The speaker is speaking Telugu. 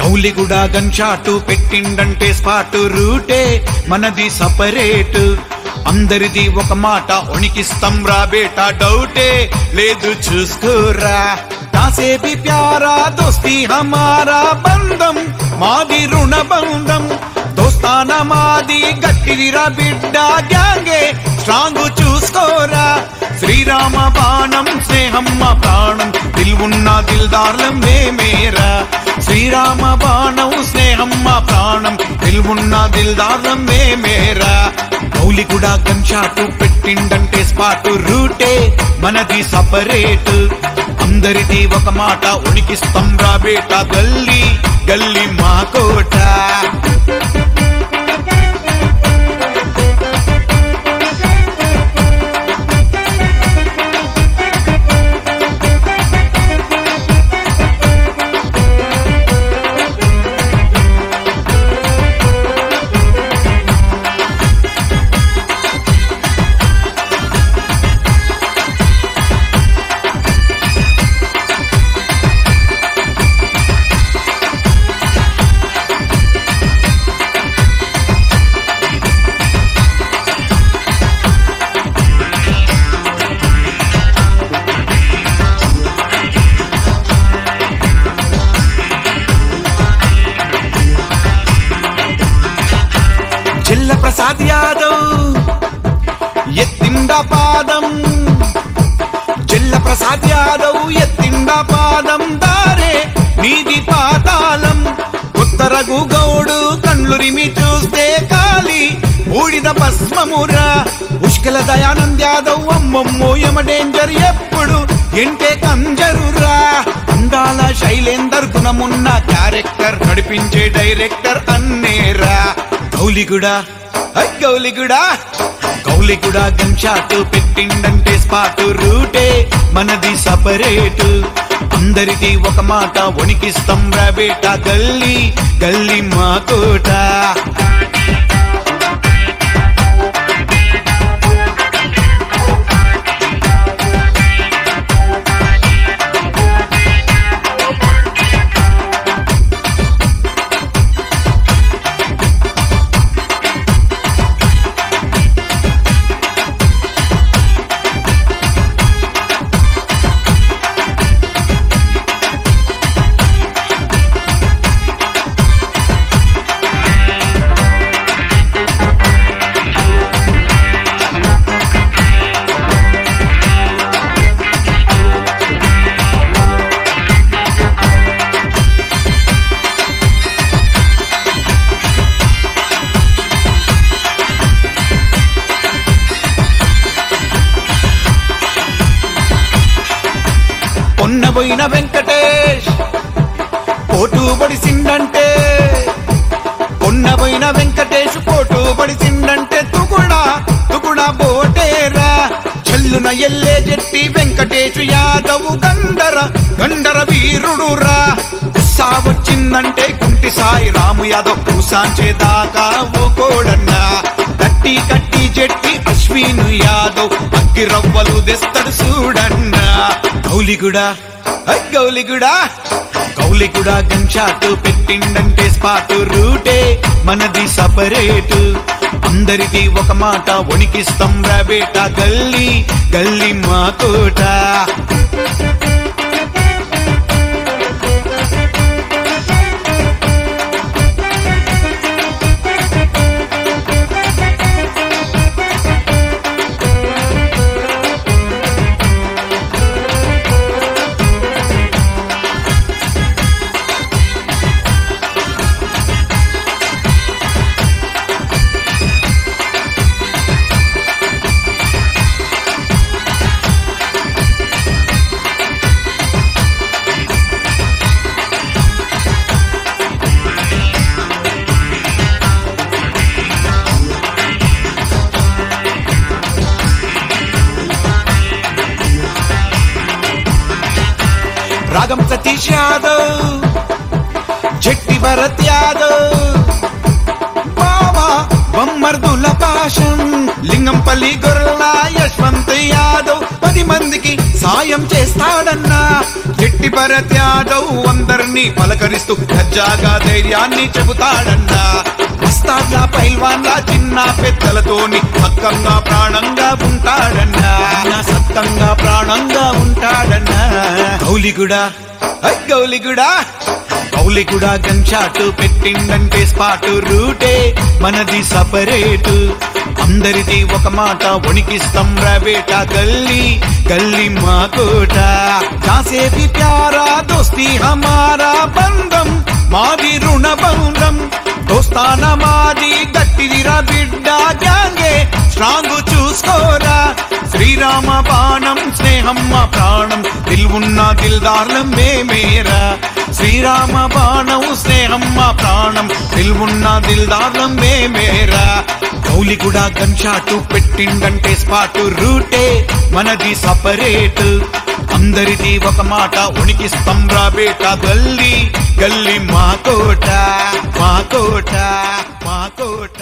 గౌలిగూడ గన్ షాటు పెట్టిండంటే స్పాట్ రూటే మనది సపరేట్ అందరిది ఒక మాట ఉనికిస్తాం రా బేటా డౌటే లేదు చూసుకోరా కాసేపి ప్యారా దోస్తి హమారా బంధం మాది రుణ బంధం దోస్తాన మాది గట్టిదిరా బిడ్డ గ్యాంగే స్ట్రాంగ్ చూసుకోరా శ్రీరామ బాణం స్నేహం మా ప్రాణం దిల్వున్న దిల్దార్లం మేమేరా శ్రీరామ బాణం స్నేహం మా ప్రాణం దిల్వున్న దిల్దార్లం మేమేరా గౌలి కూడా గన్షాటు పెట్టిండంటే స్పాట్ రూటే మనది సపరేట్ అందరిది ఒక మాట ఉనికిస్తాం రా బేట గల్లీ గల్లీ మా కోట జిల్ల ప్రసాద్ యాదవ్ ఎత్తిండ పాదం జిల్ల ప్రసాద్ యాదవ్ ఎత్తిండ పాదం దారే నీది పాతాళం ఉత్తరగు గౌడు కండ్లురిమి చూస్తే కాలి ఊడిద భస్మమురా ఉష్కల దయానంద్ యాదవ్ అమ్మమ్మో యమ డేంజర్ ఎప్పుడు ఎంటే కంజరురా అందాల శైలేందర్ గుణమున్న క్యారెక్టర్ నడిపించే డైరెక్టర్ అన్నేరా గౌలిగుడా ఐ గౌలిగుడా గౌలిగుడా గన్ షాట్ పెట్టిండంటే స్పాట్ రూటే మనది సపరేట్ అందరిది ఒక మాట వణికిస్తాం రా బేట గల్లీ గల్లీ మా కోట పొన్నబోయిన వెంకటేష్ పోటు పడిసిండంటే పొన్నబోయిన వెంకటేష్ పోటు పడిసిండంటే తుగుడా తుగుడా బోటేరా చెల్లున ఎల్లే జెట్టి వెంకటేష్ యాదవ్ గండర గండర వీరుడురా గుస్సా వచ్చిందంటే కుంటి సాయి రాము యాదవ్ కూసాంచేదాకా ఊకోడన్నా కట్టి కట్టి జెట్టి అశ్విను యాదవ్ అగ్గి రవ్వలు తెస్తాడు చూడన్నా గౌలిగుడా ఐ గౌలిగుడా గౌలిగుడా గన్ షాట్ పెట్టిండంటే స్పాట్ రూటే మనది సపరేట్ అందరిది ఒక మాట వణికిస్తాం రా బేట గల్లీ గల్లీ మా కోట రాగం సతీష్ యాదవ్ జట్టి భరత్ యాదవ్ బావా బొమ్మర్దుల పాశం లింగంపల్లి గొర్రెల యశ్వంత్ యాదవ్ పది మందికి సాయం చేస్తాడన్నా జట్టి భరత్ యాదవ్ అందరినీ పలకరిస్తూ దర్జాగా ధైర్యాన్ని చెబుతాడన్నా వస్తాడ్లా పైల్వాన్లా చిన్న పెద్దలతోని పక్కంగా ప్రాణంగా ఉంటాడన్నా సత్తంగా ప్రాణంగా ఉంటాడన్నా గౌలిగుడా ఐ గౌలిగుడా గౌలిగుడా గన్ షాట్ పెట్టిండంటే స్పాట్ రూటే మనది సపరేట్ అందరిది ఒక మాట వణికిస్తాం రవేట గల్లీ గల్లీ మా కోట కాసేపి ప్యారా దోస్తి హమారా బంధం మాది రుణ బంధం దోస్తాన మాది గట్టిదిరా బిడ్డ గ్యాంగే స్ట్రాంగ్ చూసుకోరా శ్రీరామ బాణం స్నేహం మా ప్రాణం దిల్వున్న దిల్దార్లం మేమేరా శ్రీరామ బాణం స్నేహం మా ప్రాణం దిల్వున్న దిల్దార్లం మేమేరా గౌలి కూడా గన్ షాటు పెట్టిండంటే స్పాటు రూటే మనది సపరేట్ అందరిది ఒక మాట ఉనికిస్తాం రా బేట గల్లీ గల్లీ మా కోట మా కోట మా కోట